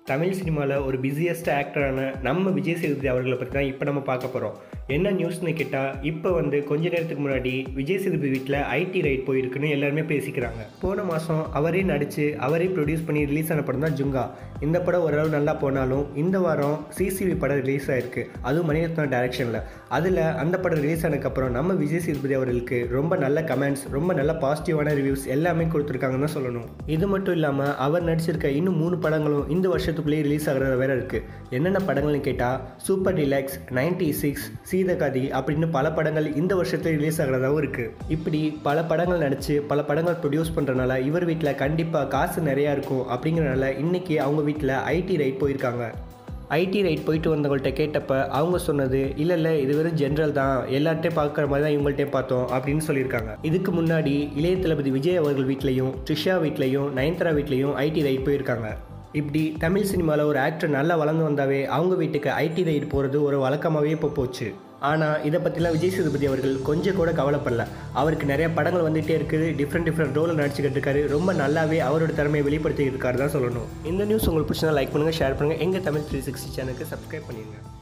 தமிழ் சினிமாவில் ஒரு பிஸியஸ்ட் ஆக்டரான நம்ம விஜய் சேதுபதி அவர்களை பற்றி தான் இப்போ நம்ம பார்க்க போகிறோம் என்ன நியூஸ்னு கேட்டால் இப்போ வந்து கொஞ்ச நேரத்துக்கு முன்னாடி விஜய் சேதுபதி வீட்டில் ஐடி ரைட் போயிருக்குன்னு எல்லாருமே பேசிக்கிறாங்க போன மாதம் அவரே நடித்து அவரே ப்ரொடியூஸ் பண்ணி ரிலீஸ் ஆன படம் தான் ஜுங்கா இந்த படம் ஓரளவு நல்லா போனாலும் இந்த வாரம் சிசிவி படம் ரிலீஸ் ஆயிருக்கு அதுவும் மணிரத்னா டைரக்ஷனில் அதில் அந்த படம் ரிலீஸ் ஆனதுக்கப்புறம் நம்ம விஜய் சேதுபதி அவர்களுக்கு ரொம்ப நல்ல கமெண்ட்ஸ் ரொம்ப நல்ல பாசிட்டிவான ரிவ்யூஸ் எல்லாமே கொடுத்துருக்காங்கன்னு தான் சொல்லணும் இது மட்டும் இல்லாமல் அவர் நடிச்சிருக்க இன்னும் மூணு படங்களும் இந்த வருஷத்துக்குள்ளேயே ரிலீஸ் ஆகிறது வேற இருக்குது என்னென்ன படங்கள்னு கேட்டால் super deluxe ninety six Seethakaathi அப்படின்னு பல படங்கள் இந்த வருஷத்துல ரிலீஸ் ஆகிறதாவும் இருக்குது இப்படி பல படங்கள் நடித்து பல படங்கள் ப்ரொடியூஸ் பண்ணுறனால இவர் வீட்டில் கண்டிப்பாக காசு நிறையா இருக்கும் அப்படிங்கிறனால இன்றைக்கி அவங்க வீட்டில் ஐடி ரைட் போயிருக்காங்க ஐடி ரைட் போயிட்டு வந்தவங்கள்ட்ட கேட்டப்ப அவங்க சொன்னது இல்லை இல்லை இது வெறும் ஜென்ரல் தான் எல்லார்ட்டையும் பார்க்குற மாதிரி தான் இவங்கள்ட்டையும் பார்த்தோம் அப்படின்னு சொல்லியிருக்காங்க இதுக்கு முன்னாடி இளைய தளபதி விஜய் அவர்கள் வீட்லேயும் த்ரிஷா வீட்லேயும் நயன்தாரா வீட்லேயும் ஐடி ரைட் போயிருக்காங்க இப்படி தமிழ் சினிமாவில் ஒரு ஆக்டர் நல்லா வளர்ந்து வந்தாவே அவங்க வீட்டுக்கு ஐடி ரைட் போகிறது ஒரு வழக்கமாகவே இப்போ போச்சு ஆனால் இதை பற்றிலாம் விஜய் சேதுபதி அவர்கள் கொஞ்சம் கூட கவலைப்படல அவருக்கு நிறைய படங்கள் வந்துகிட்டே இருக்குது டிஃப்ரெண்ட் டிஃப்ரெண்ட் ரோலில் நடிச்சுக்கிட்டு இருக்காரு ரொம்ப நல்லாவே அவரோட திறமையை வெளிப்படுத்திக்கிட்டு இருக்காரு தான் சொல்லணும் இந்த நியூஸ் உங்களுக்கு பிடிச்சா லைக் பண்ணுங்கள் ஷேர் பண்ணுங்கள் எங்கள் தமிழ் த்ரீ சிக்ஸ்டி சேனலுக்கு சப்ஸ்கிரைப் பண்ணிடுங்க